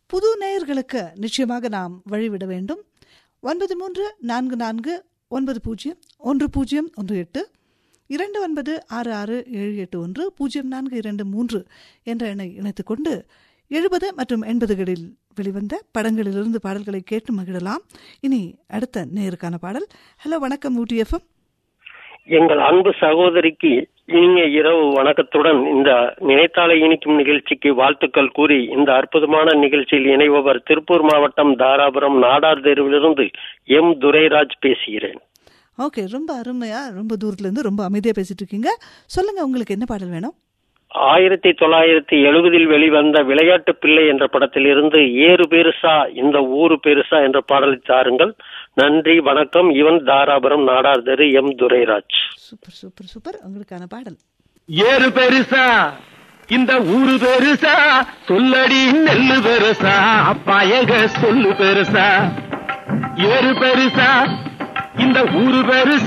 புது நேயர்களுக்கு நிச்சயமாக நாம் வழிவிட வேண்டும் ஒன்பது மூன்று நான்கு நான்கு ஒன்பது பூஜ்ஜியம் ஒன்று பூஜ்ஜியம் ஒன்று எட்டு இரண்டு ஒன்பது ஆறு ஆறு ஏழு எட்டு ஒன்று பூஜ்ஜியம் நான்கு இரண்டு மூன்று என்ற எண்ணை இணைத்துக் கொண்டு எழுபது மற்றும் எண்பதுகளில் வெளிவந்த படங்களிலிருந்து பாடல்களை கேட்டு மகிழலாம் இனி அடுத்த நேருக்கான பாடல் ஹலோ வணக்கம் ஊட்டி எஃப்எம் எங்கள் அன்பு சகோதரிக்கு இனிய இரவு வணக்கத்துடன் இந்த நினைத்தாலை இனிக்கும் நிகழ்ச்சிக்கு வாழ்த்துக்கள் கூறி இந்த அற்புதமான நிகழ்ச்சியில் இணைபவர் திருப்பூர் மாவட்டம் தாராபுரம் நாடார் தெருவிலிருந்து எம் துரைராஜ் பேசுகிறேன் ஓகே ரொம்ப அருமையா ரொம்ப தூரத்துல இருந்து ரொம்ப அமைதியா பேசிட்டு இருக்கீங்க சொல்லுங்க உங்களுக்கு என்ன பாடல் வேணும் ஆயிரத்தி தொள்ளாயிரத்தி எழுபதில் வெளிவந்த விளையாட்டு பிள்ளை என்ற படத்திலிருந்து ஏறு பெருசா இந்த ஊரு பெருசா என்ற பாடலை தாருங்கள் நன்றி வணக்கம் இவன் தாராபுரம் நாடார் தெரு M Durairaj super super super உங்களுக்கான பாடல் ஏறு பெருசா இந்த ஊரு பெருசா சொல்லடி நெல்லு பெருசா அப்பா எங்க சொல்லு பெருசா ஏறு பெருசா இந்த ஊரு பெருசா